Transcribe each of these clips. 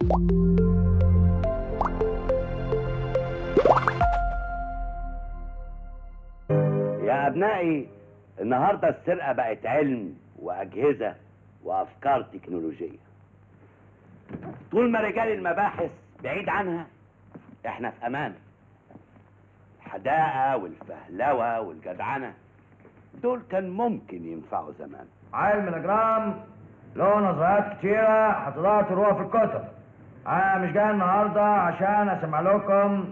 يا أبنائي النهاردة السرقة بقت علم وأجهزة وأفكار تكنولوجية طول ما رجال المباحث بعيد عنها احنا في أمان الحداقة والفهلوة والجدعنة دول كان ممكن ينفعوا زمان علم الاجرام له نظريات كتيرة هتقدروا تروها في الكتب انا مش جاي النهاردة عشان اسمع لكم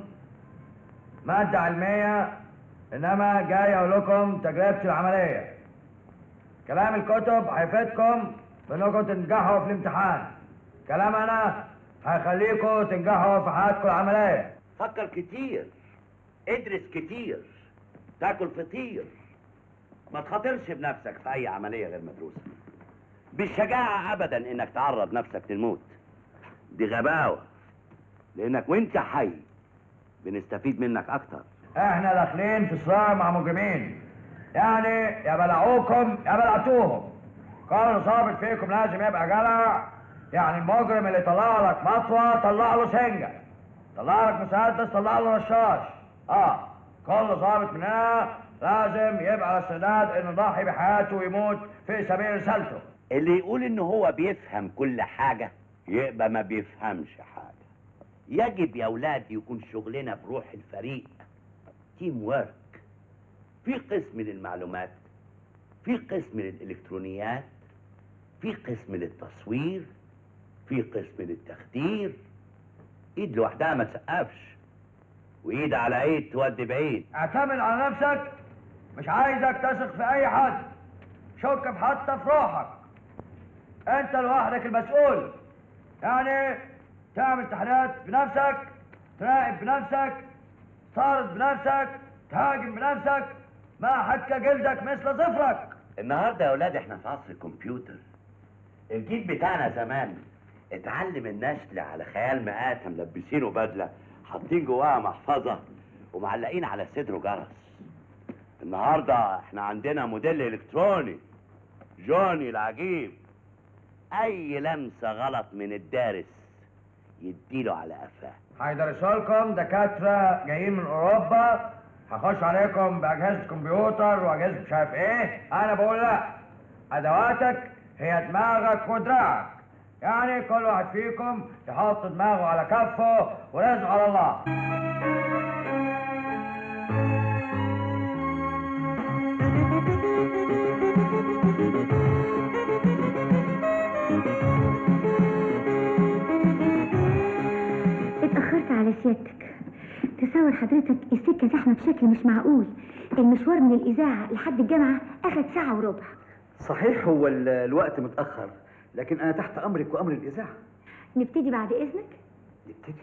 مادة علمية انما جاي اقول لكم تجربتي العملية كلام الكتب هيفيدكم بانكم تنجحوا في الامتحان كلام انا هيخليكم تنجحوا في حياتكم العملية فكر كتير ادرس كتير تاكل فطير ما تخاطرش بنفسك في اي عملية غير مدروسة بالشجاعة ابدا انك تعرض نفسك للموت دي غباوة لانك وانت حي بنستفيد منك اكتر احنا داخلين في صراع مع مجرمين يعني يا بلعوكم يا بلعتوهم كل ظابط فيكم لازم يبقى جدع يعني المجرم اللي طلع لك مطوه طلع له سنجه طلع لك مسدس طلع له رشاش اه كل ظابط مننا لازم يبقى على استعداد انه يضحي بحياته ويموت في سبيل رسالته اللي يقول ان هو بيفهم كل حاجة يبقى ما بيفهمش حاجة يجب يا اولاد يكون شغلنا بروح الفريق تيم وورك في قسم للمعلومات في قسم للالكترونيات في قسم للتصوير في قسم للتخدير ايد لوحدها ما تسقفش وايد على ايد تودي بعيد اعتمد على نفسك مش عايزك تثق في اي حد شك في حتى في روحك انت لوحدك المسؤول يعني تعمل تحليلات بنفسك تراقب بنفسك تعرض بنفسك تهاجم بنفسك ما حك جلدك مثل ظفرك النهارده يا اولاد احنا في عصر الكمبيوتر الجيل بتاعنا زمان اتعلم النسل على خيال مآتة ملبسينه بدله حاطين جواها محفظه ومعلقين على صدره جرس النهارده احنا عندنا موديل الكتروني جوني العجيب اي لمسه غلط من الدارس يديله على قفاه هيدرسوا لكم دكاترة جايين من أوروبا هخش عليكم بأجهزة كمبيوتر وأجهزة مش عارف إيه أنا بقول لا أدواتك هي دماغك ودراعك يعني كل واحد فيكم يحط دماغه على كفه ورزق على الله اتأخرت على سيادتك تصور حضرتك السكة زحمة بشكل مش معقول المشوار من الإذاعة لحد الجامعة أخد ساعة وربع صحيح هو ال- الوقت متأخر لكن أنا تحت أمرك وأمر الإذاعة نبتدي بعد إذنك نبتدي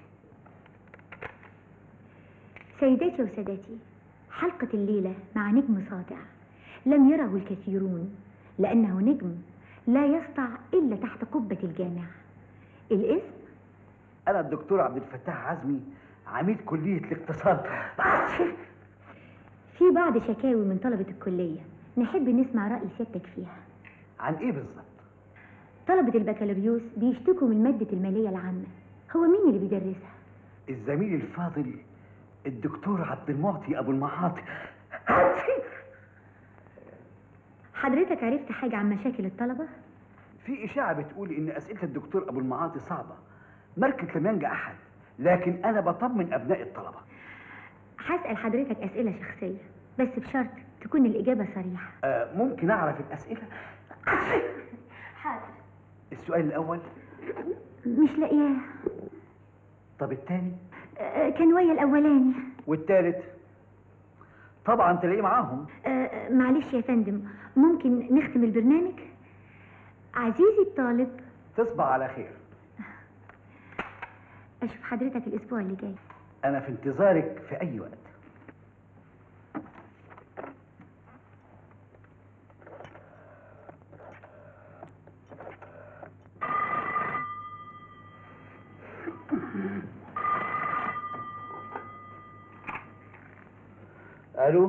سيداتي وسادتي حلقة الليلة مع نجم ساطع لم يره الكثيرون لأنه نجم لا يسطع إلا تحت قبة الجامع الاسم أنا الدكتور عبد الفتاح عزمي عميد كلية الاقتصاد في بعض شكاوي من طلبة الكلية نحب نسمع رأي سيادتك فيها عن إيه بالظبط؟ طلبة البكالوريوس بيشتكوا من مادة المالية العامة هو مين اللي بيدرسها؟ الزميل الفاضل الدكتور عبد المعطي أبو المعاطي حضرتك عرفت حاجة عن مشاكل الطلبة؟ في إشاعة بتقول إن أسئلة الدكتور أبو المعاطي صعبة مركز لم ينجح أحد لكن أنا بطمن أبناء الطلبة هسأل حضرتك أسئلة شخصية بس بشرط تكون الإجابة صريحة آه ممكن أعرف الأسئلة؟ حاضر السؤال الأول مش لاقياه طب الثاني آه، كان ويا الأولاني والثالث طبعا تلاقيه معاهم آه، معلش يا فندم ممكن نختم البرنامج؟ عزيزي الطالب تصبح على خير أشوف حضرتك الأسبوع اللي جاي أنا في انتظارك في أي وقت ألو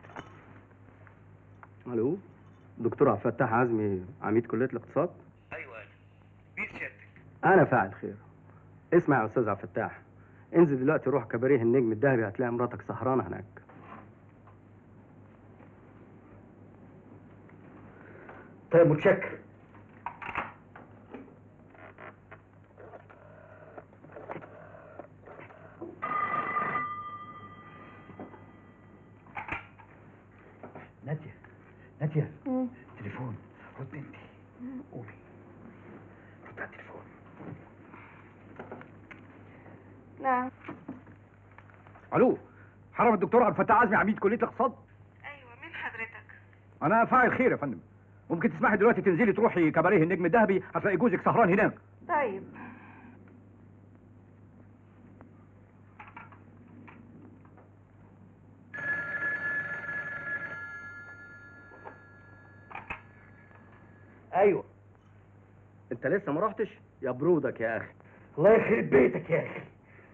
الو دكتور عبد الفتاح عزمي عميد كليه الاقتصاد ايوه مين سيادتك انا فاعل خير اسمع يا استاذ عبد الفتاح انزل دلوقتي روح كباريه النجم الذهبي هتلاقي مراتك سهرانه هناك طيب متشكر نادية نادية تليفون رد انت قولي رد على التليفون نعم الو حرم الدكتور عبد الفتاح عزمي عميد كليه الاقتصاد ايوه مين حضرتك انا فاعل خير يا فندم ممكن تسمحي دلوقتي تنزلي تروحي كباريه النجم الذهبي هتلاقي جوزك سهران هناك طيب ايوه انت لسه ما رحتش يا برودك يا اخي الله يخرب بيتك يا اخي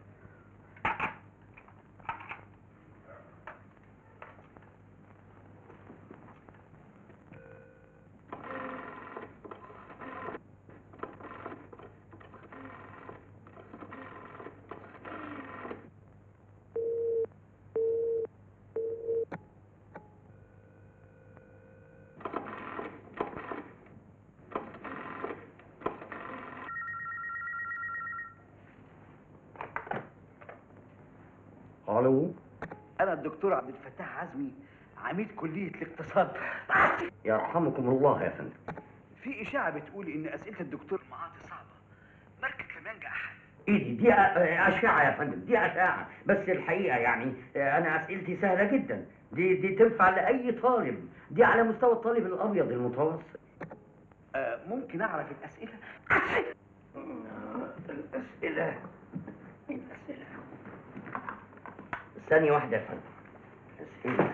الو انا الدكتور عبد الفتاح عزمي عميد كليه الاقتصاد يرحمكم الله يا فندم في اشاعه بتقول ان اسئله الدكتور معاطي صعبه ماركه كمانجا احد ايه دي دي اشعه يا فندم دي اشعه بس الحقيقه يعني انا اسئلتي سهله جدا دي دي تنفع لاي طالب دي على مستوى الطالب الابيض المتوسط آه ممكن اعرف الاسئله الاسئله الاسئله ثانيه واحده يا فندم اسئله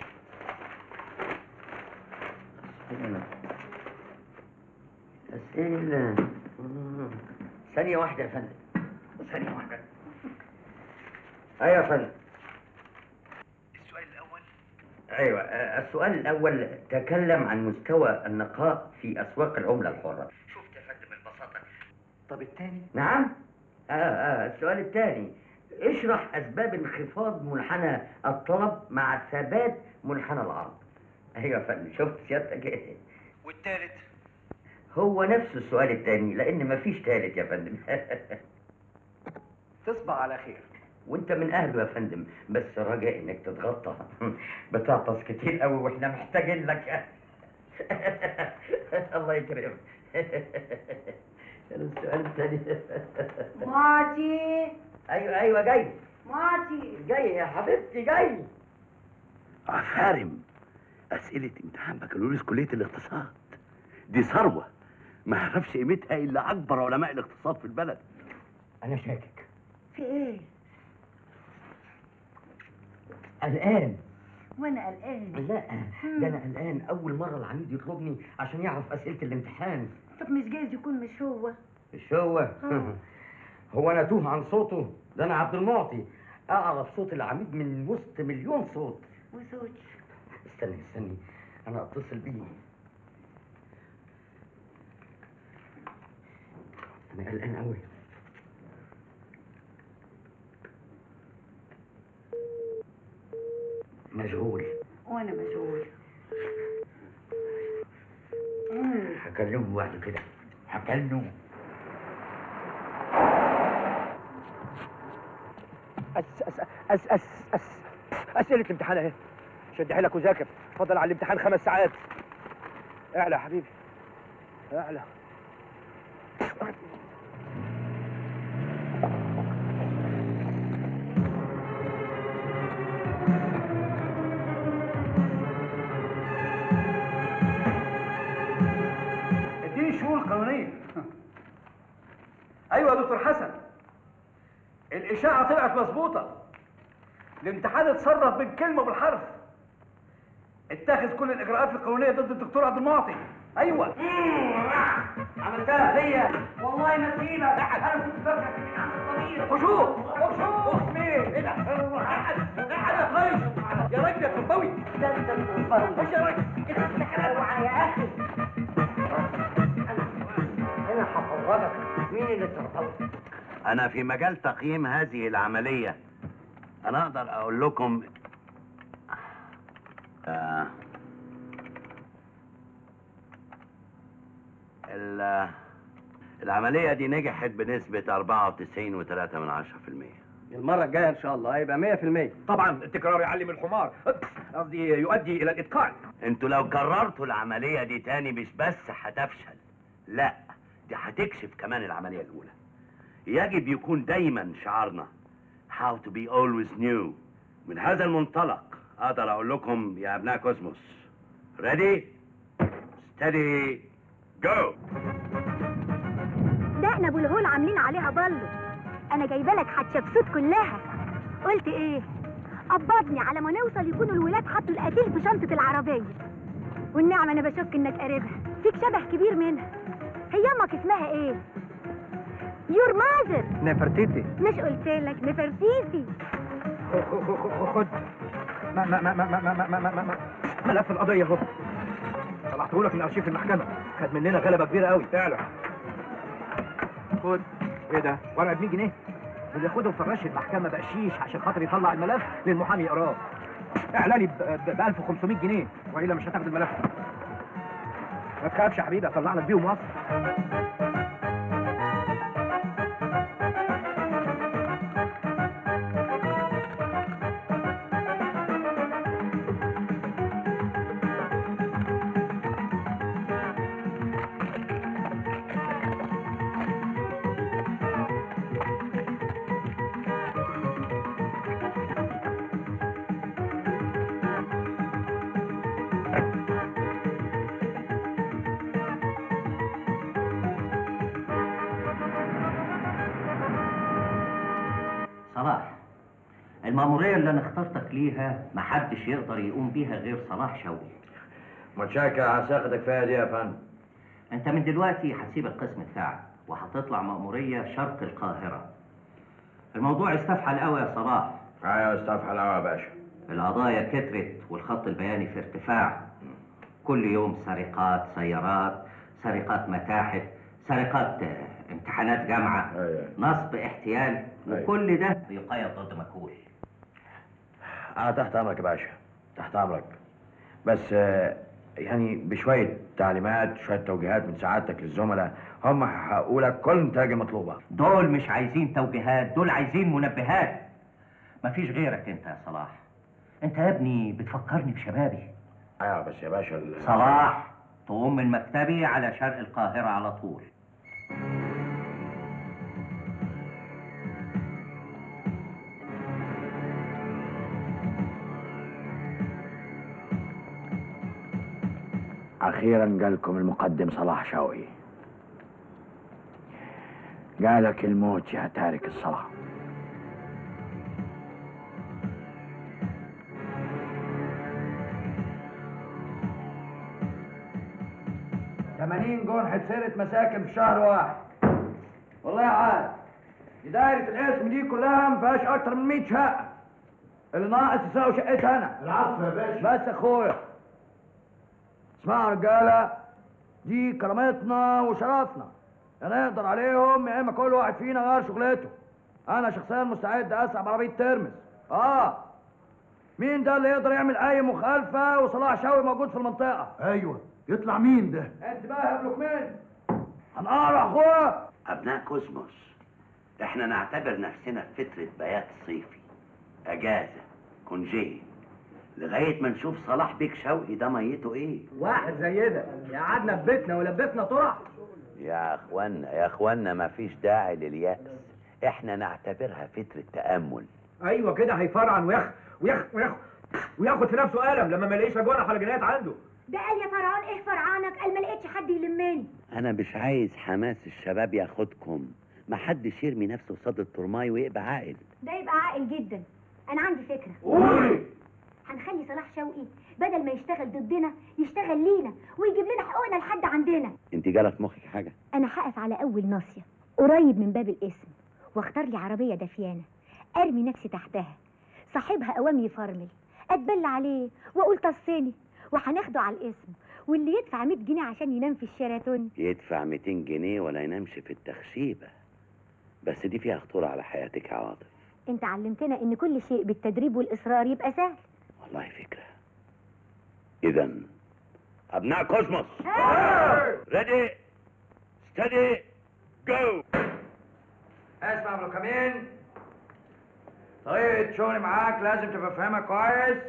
اسئله اسئله مم. ثانيه واحده يا فندم ثانيه واحده ايوه يا فندم السؤال الاول ايوه آه، السؤال الاول تكلم عن مستوى النقاء في اسواق العمله الحره شفت يا فندم البساطه طب الثاني نعم آه آه السؤال الثاني اشرح اسباب انخفاض منحنى الطلب مع ثبات منحنى العرض ايوه يا فندم شفت سيادتك إيه؟ والثالث هو نفس السؤال الثاني لان مفيش ثالث يا فندم تصبح على خير وانت من اهله يا فندم بس رجاء انك تتغطى بتعطس كتير قوي واحنا محتاجين لك الله يكرمك السؤال الثاني معطي ايوه ايوه جاي معطي جاي يا حبيبتي جاي عفارم أسئلة امتحان بكالوريوس كلية الاقتصاد دي ثروة ما يعرفش قيمتها إلا أكبر علماء الاقتصاد في البلد انا شاكك في ايه قلقان وانا قلقان لا ده انا قلقان اول مره العميد يطلبني عشان يعرف اسئله الامتحان طب مش جايز يكون مش هو مش هو هو انا توه عن صوته ده انا عبد المعطي اعرف صوت العميد من وسط مليون صوت وصوتي استني استني انا اتصل بيه انا قلقان قوي مشغول وانا مشغول هكلمه بعد كده هكلمه أس أس أس أس أس أسئلة الامتحان أهي شد حيلك وذاكر فضل على الامتحان خمس ساعات اعلى يا حبيبي اعلى اديني الشؤون القانونيه ايوه يا دكتور حسن الاشاعه طلعت مظبوطه الامتحان اتصرف بالكلمه وبالحرف اتخذ كل الاجراءات القانونيه ضد الدكتور عبد المعطي ايوه عملتها فيا والله ما سيبك انا كنت فاكرك انك عامل طبيعي وشوف وشوف مين ايه ده احد احد يا خير يا راجل يا تربوي ده انت المفروض خش يا راجل اوعى يا اخي انا هفرجك مين اللي تربوي انا في مجال تقييم هذه العمليه انا اقدر اقول لكم آه ال- العمليه دي نجحت بنسبه 94.3 من عشرة في المية المرة الجاية إن شاء الله هيبقى 100% طبعا التكرار يعلم الحمار قصدي يؤدي الى الاتقان انتوا لو كررتوا العملية دي تاني مش بس هتفشل لا دي هتكشف كمان العملية الأولى يجب يكون دايما شعارنا how to be always new من هذا المنطلق أقدر أقول لكم يا أبناء كوزموس ready steady go ده احنا ابو الهول عاملين عليها بلو انا جايبه لك حتشبسوت كلها قلت ايه قبضني على ما نوصل يكونوا الولاد حطوا القتيل في شنطه العربيه والنعمه انا بشك انك قريبها فيك شبه كبير منها هي امك اسمها ايه يور ماذر نفرتيتي مش قلت لك نفرتيتي خد ما ما ما ما ما ما ما ما ما ملف القضيه اهو طلعته لك من ارشيف المحكمه خد مننا غلبه كبيره قوي فعلا خد ايه ده ورقه ب 100 جنيه اللي ياخده وفراش المحكمه بقشيش عشان خاطر يطلع الملف للمحامي يقراه اعلاني ب 1500 جنيه والا مش هتاخد الملف ما تخافش يا حبيبي اطلع لك بيهم مصر صلاح المأمورية اللي انا اخترتك ليها محدش يقدر يقوم بيها غير صلاح شوقي متشكر على ثقتك فيا دي يا فندم انت من دلوقتي هتسيب القسم بتاعك وهتطلع مأمورية شرق القاهرة الموضوع استفحل قوي يا صلاح ايوه استفحل الهوا يا باشا القضايا كترت والخط البياني في ارتفاع كل يوم سرقات سيارات سرقات متاحف سرقات آه، امتحانات جامعة ايوه نصب احتيال أيوة. وكل ده بيقيد ضد مجهول انا تحت امرك يا باشا تحت امرك بس آه، يعني بشويه تعليمات شويه توجيهات من سعادتك للزملاء هم هيحققوا لك كل النتائج المطلوبه دول مش عايزين توجيهات دول عايزين منبهات مفيش غيرك انت يا صلاح انت يا ابني بتفكرني بشبابي ايوه بس يا باشا ال- صلاح تقوم من مكتبي على شرق القاهرة على طول اخيرا جالكم المقدم صلاح شوقي جالك الموت يا تارك الصلاة ثمانين جون حتسرت مساكن في شهر واحد والله يا عاد دي دايرة الاسم دي كلها ما فيهاش أكتر من 100 شقة اللي ناقص يساوي شقتها أنا العفو يا باشا بس يا اخويا اسمعوا يا رجاله دي كرامتنا وشرفنا يا نقدر عليهم يا اما كل واحد فينا غير شغلته انا شخصيا مستعد اسحب عربيه ترمس اه مين ده اللي يقدر يعمل اي مخالفه وصلاح شوقي موجود في المنطقه ايوه يطلع مين ده انت بقى يا ابن مين هنقرا يا اخويا أبناء كوزموس إحنا نعتبر نفسنا في فترة بيات صيفي أجازة كونجيه لغاية ما نشوف صلاح بيك شوقي ده ميته إيه واحد زي ده يقعدنا في بيتنا ولبسنا طرح يا اخوانا يا اخوانا ما فيش داعي لليأس احنا نعتبرها فترة تأمل ايوه كده هيفرعن وياخ وياخ وياخ وياخد في نفسه قلم لما ما يلاقيش اجوانا على جنايات عنده ده قال يا فرعون ايه فرعانك قال ما لقيتش حد يلمني انا مش عايز حماس الشباب ياخدكم ما حدش يرمي نفسه قصاد الترماي ويبقى عاقل ده يبقى عاقل جدا انا عندي فكره قولي هنخلي صلاح شوقي بدل ما يشتغل ضدنا يشتغل لينا ويجيب لنا حقوقنا لحد عندنا انت جالك مخك حاجة انا هقف على اول ناصيه قريب من باب الاسم واختار لي عربيه دفيانه ارمي نفسي تحتها صاحبها قوام يفرمل اتبلى عليه واقول طصني وهناخده على الاسم واللي يدفع 100 جنيه عشان ينام في الشيراتون يدفع 200 جنيه ولا ينامش في التخشيبة بس دي فيها خطورة على حياتك يا عاطف انت علمتنا ان كل شيء بالتدريب والاصرار يبقى سهل والله فكرة إذا أبناء كوزموس ريدي ستدي جو اسمع ابو كمين طريقة شغلي معاك لازم تبقى فاهمها كويس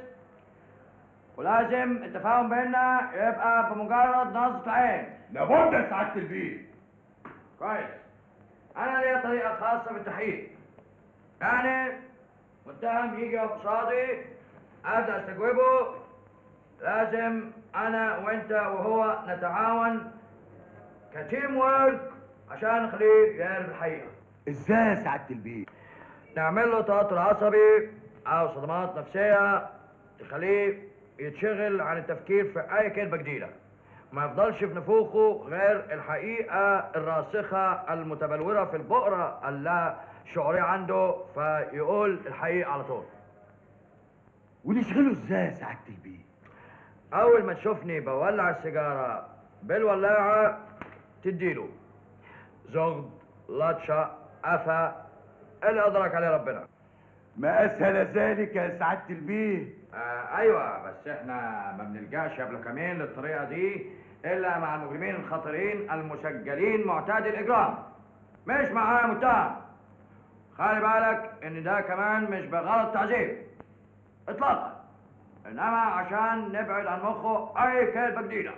ولازم التفاهم بيننا يبقى بمجرد نظرة عين لابد يا سعاده البيت كويس انا ليا طريقة خاصة بالتحقيق يعني متهم يجي قصادي ابدا استجوبه لازم انا وانت وهو نتعاون كتيم وورك عشان نخليه يعرف الحقيقة ازاي يا سعاده البيت نعمل له توتر عصبي او صدمات نفسيه تخليه يتشغل عن التفكير في اي كلمه جديده ما يفضلش في نفوخه غير الحقيقه الراسخه المتبلوره في البؤره اللا شعوريه عنده فيقول الحقيقه على طول ونشغله ازاي يا سعاده البيت اول ما تشوفني بولع السيجاره بالولاعه تديله زغد لطشه قفا اللي ادرك عليه ربنا ما اسهل ذلك يا سعاده البيت آه ايوه بس احنا ما بنلجاش قبل كمان للطريقه دي الا مع المجرمين الخطيرين المسجلين معتادي الاجرام مش معاه متهم خلي بالك ان ده كمان مش بغرض تعذيب اطلاقا انما عشان نبعد عن مخه اي كلمه جديده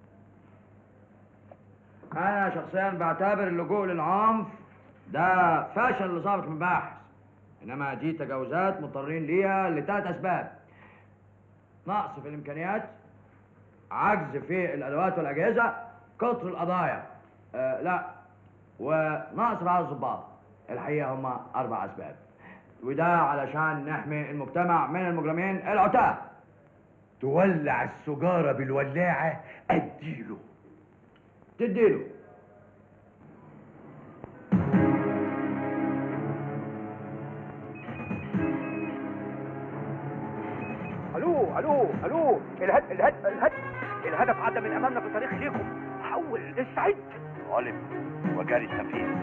انا شخصيا بعتبر اللجوء للعنف ده فشل لظابط المباحث انما دي تجاوزات مضطرين ليها لثلاث اسباب نقص في الامكانيات عجز في الادوات والاجهزه كتر القضايا آه لا ونقص في عدد الضباط الحقيقه هم اربع اسباب وده علشان نحمي المجتمع من المجرمين العتاه تولع السجاره بالولاعه اديله تديله الو الو الو الهد الهد الهد الهدف عدى من امامنا في طريق ليكم حول استعد علم وجاري السفينة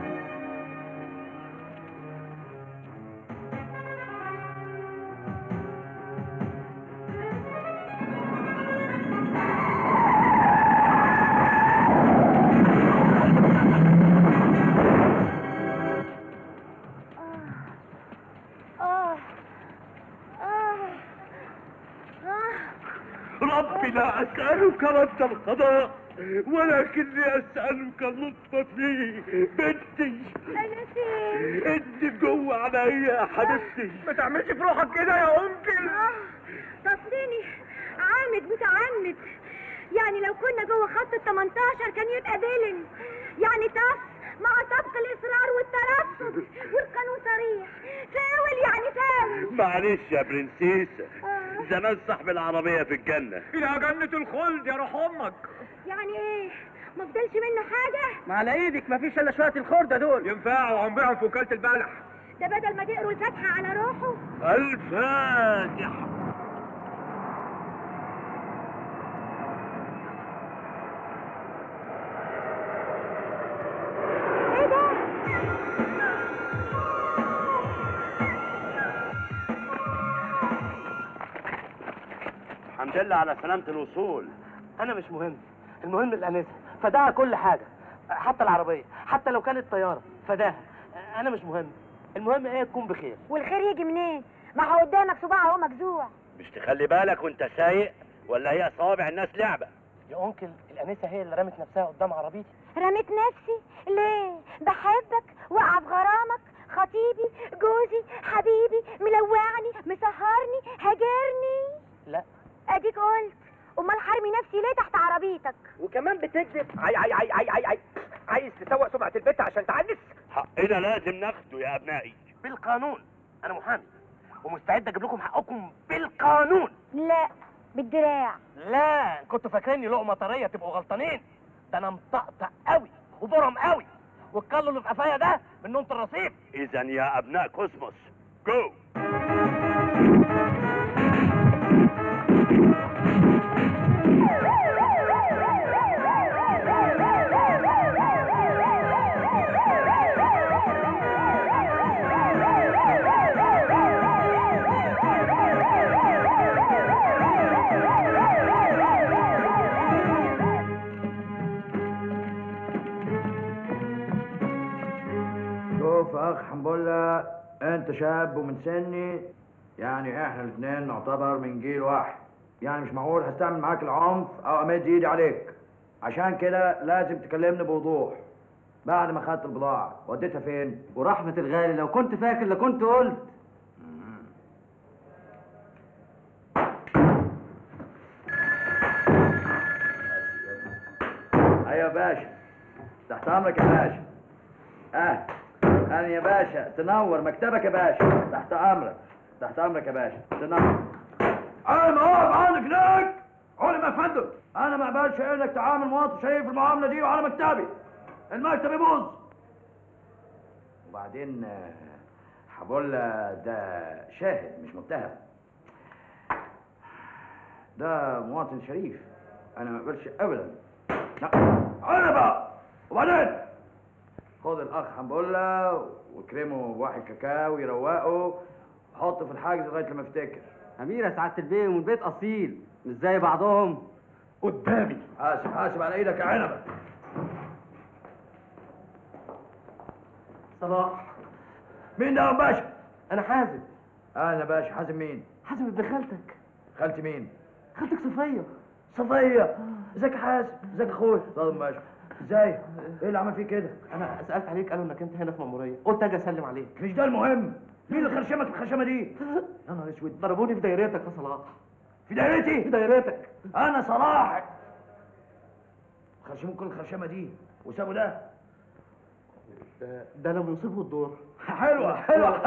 آه آه آه ربي لا أسألك رد القضاء ولكني أسألك اللطف فيه بنتي أنا فين؟ انت جوه عليا يا حبيبتي ما تعملش في روحك كده يا انكل آه تصديني عامد متعمد يعني لو كنا جوه خط ال 18 كان يبقى بيلن يعني طف مع سبق الاصرار والترصد والقانون صريح فاول يعني فاول معلش يا برنسيسة آه. زمان صاحب العربية في الجنة الى جنة الخلد يا روح امك يعني ايه ما فضلش منه حاجه ما على ايدك مفيش الا شوية الخردة دول ينفعوا هنبيعهم في وكالة البلح ده بدل ما تقروا الفاتحه على روحه الفاتحة ايه ده الحمد لله على سلامة الوصول انا مش مهم المهم الانسه فداها كل حاجه حتى العربيه حتى لو كانت طياره فداها انا مش مهم المهم ايه تكون بخير والخير يجي منين ما هو قدامك صباع اهو مجزوع مش تخلي بالك وانت سايق ولا هي صوابع الناس لعبة يا انكل الانسه هي اللي رمت نفسها قدام عربيتي رميت نفسي ليه بحبك واقع في غرامك خطيبي جوزي حبيبي ملوعني مسهرني هاجرني لا اديك قلت امال حارمي نفسي ليه تحت عربيتك وكمان بتكذب عاي عاي عاي عاي عاي عاي عايز تسوق سمعة البيت عشان تعنس حقنا لازم ناخده يا ابنائي بالقانون انا محامي ومستعد اجيب لكم حقكم بالقانون لا بالدراع لا كنتوا فاكريني لقمه طريه تبقوا غلطانين ده انا مطقطق قوي وبرم قوي والكل اللي في قفايا ده من نومه الرصيف اذا يا ابناء كوسموس جو شوف يا اخ حنبله انت شاب ومن سني يعني احنا الاثنين نعتبر من جيل واحد يعني مش معقول هستعمل معاك العنف او امد ايدي عليك عشان كده لازم تكلمني بوضوح بعد ما خدت البضاعه وديتها فين ورحمة الغالي لو كنت فاكر لكنت قلت ايوه يا باشا تحت امرك يا باشا اه انا يا باشا تنور مكتبك يا باشا تحت امرك تحت امرك يا باشا تنور انا ما واقف عنك هناك علم يا فندم انا ما اقبلش انك تعامل مواطن شريف في المعامله دي وعلى مكتبي المكتب يبوظ وبعدين آه، حبولا ده شاهد مش متهم ده مواطن شريف انا ما اقبلش ابدا لا انا بقى وبعدين خد الاخ حنبله وكرمه بواحد كاكاو يروقه حطه في الحاجز لغايه لما افتكر أمير يا سعادة البيه ومن بيت أصيل مش زي بعضهم قدامي حاسب حاسب على ايدك يا عنبه صلاح مين ده يا باشا أنا حازم انا باشا حازم مين حازم ابن خالتك خالتي مين خالتك صفية صفيه ازيك يا حازم ازيك يا اخويا اتفضل يا باشا ازاي ايه اللي عمل فيك كده أنا سألت عليك قالوا إنك أنت هنا في مأمورية قلت أجي أسلم عليك مش ده المهم مين اللي خرشمك الخرشمه دي يا نهار اسود ضربوني في دايرتك يا صلاح في دايرتي في دايرتك انا صلاح خرشموا كل الخرشمه دي وسابوا ده ده, ده لما يصيبه الدور حلوه حلوه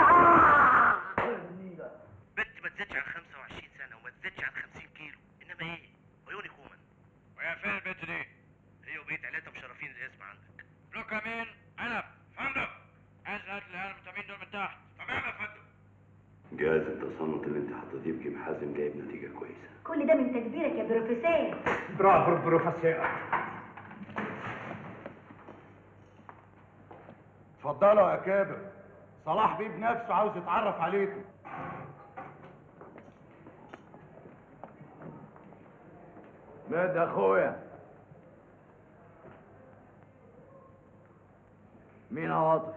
بنت ما تزيدش عن 25 سنة وما تزيدش عن 50 كيلو انما ايه عيوني كومن ويا فين البنت دي هي وبقية عيلتها مشرفين الاسم عندك لوكا مين عنب فندم عايز هات لي عنب مين دول من تحت تمام يا فندم جهاز التصنت اللي انت حطيتيه في جيب حازم جايب نتيجه كويسه كل ده من تدبيرك يا بروفيسور برافو بروفيسور اتفضلوا يا كابر صلاح بيه بنفسه عاوز يتعرف عليكم مد يا اخويا مين عاطف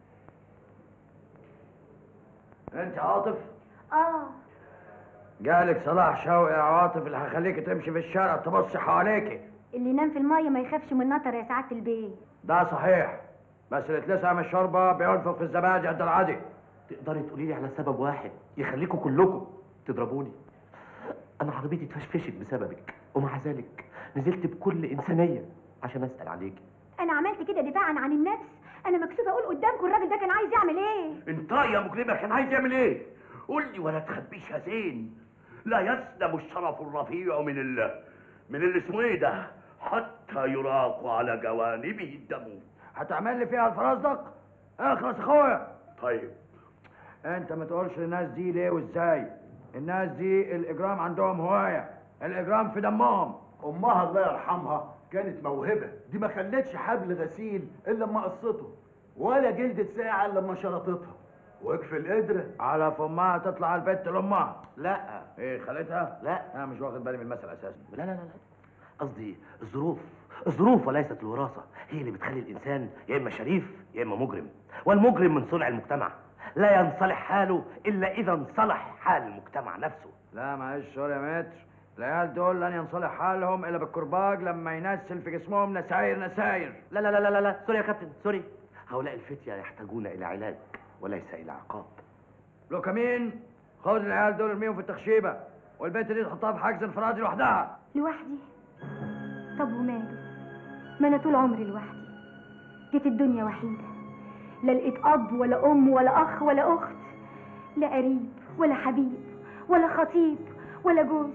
انت عاطف اه جالك صلاح شوقي يا عاطف اللي هخليك تمشي في الشارع تبص حواليكي اللي ينام في المية ما يخافش من نطر يا سعادة البيه ده صحيح بس اللي اتلسع من الشوربه بينفخ في الزبادي قد العادي تقدري تقولي لي على سبب واحد يخليكم كلكم تضربوني انا عربيتي اتفشفشت بسببك ومع ذلك نزلت بكل انسانيه عشان اسال عليكي انا عملت كده دفاعا عن النفس انا مكسوفه اقول قدامكم الراجل ده كان عايز يعمل ايه انت يا مجرمه كان عايز يعمل ايه قول لي ولا تخبيش يا زين لا يسلم الشرف الرفيع من ال من اللي اسمه ايه ده حتى يراق على جوانبه الدم هتعمل لي فيها الفرزدق اخلص يا اخويا طيب انت ما تقولش للناس دي ليه وازاي الناس دي الاجرام عندهم هوايه الاجرام في دمهم امها الله يرحمها كانت موهبه دي ما خلتش حبل غسيل الا لما قصته ولا جلدة ساعة الا لما شرطتها واكفي القدرة على فمها تطلع البت لامها لا ايه خالتها لا انا مش واخد بالي من المثل اساسا لا لا لا لا قصدي الظروف الظروف وليست الوراثة هي اللي بتخلي الإنسان يا إما شريف يا إما مجرم والمجرم من صنع المجتمع لا ينصلح حاله إلا إذا انصلح حال المجتمع نفسه لا معلش سوري يا متر العيال دول لن ينصلح حالهم الا بالكرباج لما ينسل في جسمهم نساير نساير لا لا لا لا لا, لا. سوري يا كابتن سوري هؤلاء الفتية يحتاجون إلى علاج وليس إلى عقاب لو كمين خد العيال دول ارميهم في التخشيبه والبنت دي تحطها في حجز انفرادي لوحدها لوحدي طب وماله ما انا طول عمري لوحدي جيت الدنيا وحيده لا لقيت اب ولا ام ولا اخ ولا اخت لا قريب ولا حبيب ولا خطيب ولا جوز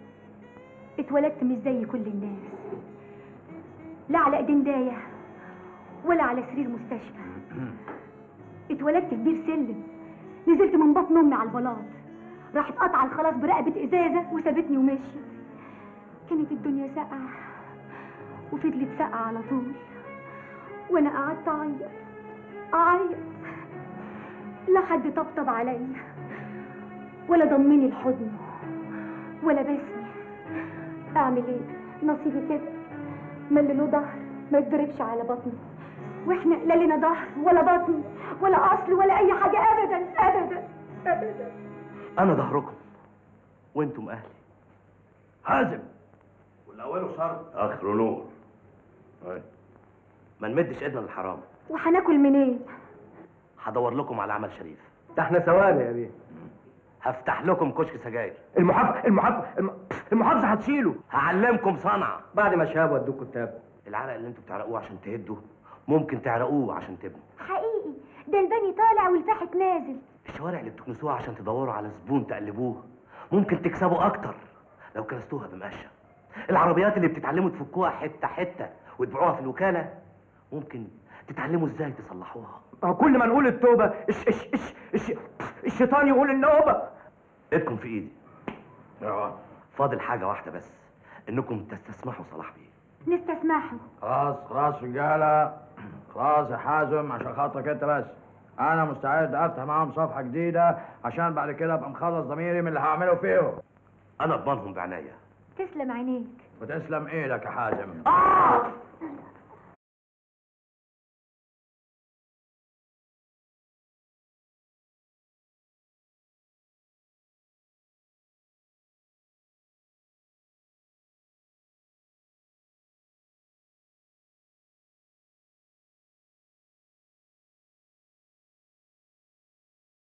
اتولدت مش زي كل الناس لا على ايدين دايه ولا على سرير مستشفى اتولدت في بير سلم نزلت من بطن امي على البلاط راحت قطع الخلاص برقبه ازازه وسابتني ومشيت كانت الدنيا ساقعه وفضلت ساقعه على طول وانا قعدت اعيط اعيط لا حد طبطب عليا ولا ضمني لحضنه ولا بسني اعمل ايه نصيبي كده ما اللي له ظهر ما يتضربش على بطنه واحنا لا لنا ظهر ولا بطن ولا اصل ولا اي حاجه ابدا ابدا ابدا انا ظهركم وانتم اهلي حازم والاول شرط اخر نور أي. ما نمدش ايدنا للحرام وهناكل منين هدور لكم على عمل شريف ده احنا ثواني يا بيه هفتح لكم كشك سجاير المحافظه المحافظه الم- المحافظه هتشيله هعلمكم صنعه بعد ما شهاب ودوك كتاب العرق اللي انتوا بتعرقوه عشان تهدوا ممكن تعرقوه عشان تبنوا حقيقي ده البني طالع والفاحت نازل الشوارع اللي بتكنسوها عشان تدوروا على زبون تقلبوه ممكن تكسبوا اكتر لو كنستوها بمقشه العربيات اللي بتتعلموا تفكوها حته حته وتبيعوها في الوكاله ممكن تتعلموا ازاي تصلحوها ما هو كل ما نقول التوبه إش إش إش إش الشيطان يقول النوبه ايدكم في ايدي فاضل حاجه واحده بس انكم تستسمحوا صلاح بيه نستسمحه خلاص خلاص رجاله خلاص يا حازم عشان خاطرك انت بس انا مستعد افتح معاهم صفحه جديده عشان بعد كده ابقى مخلص ضميري من اللي هعمله فيهم انا اضمنهم بعناية تسلم عينيك وتسلم ايدك يا حازم آه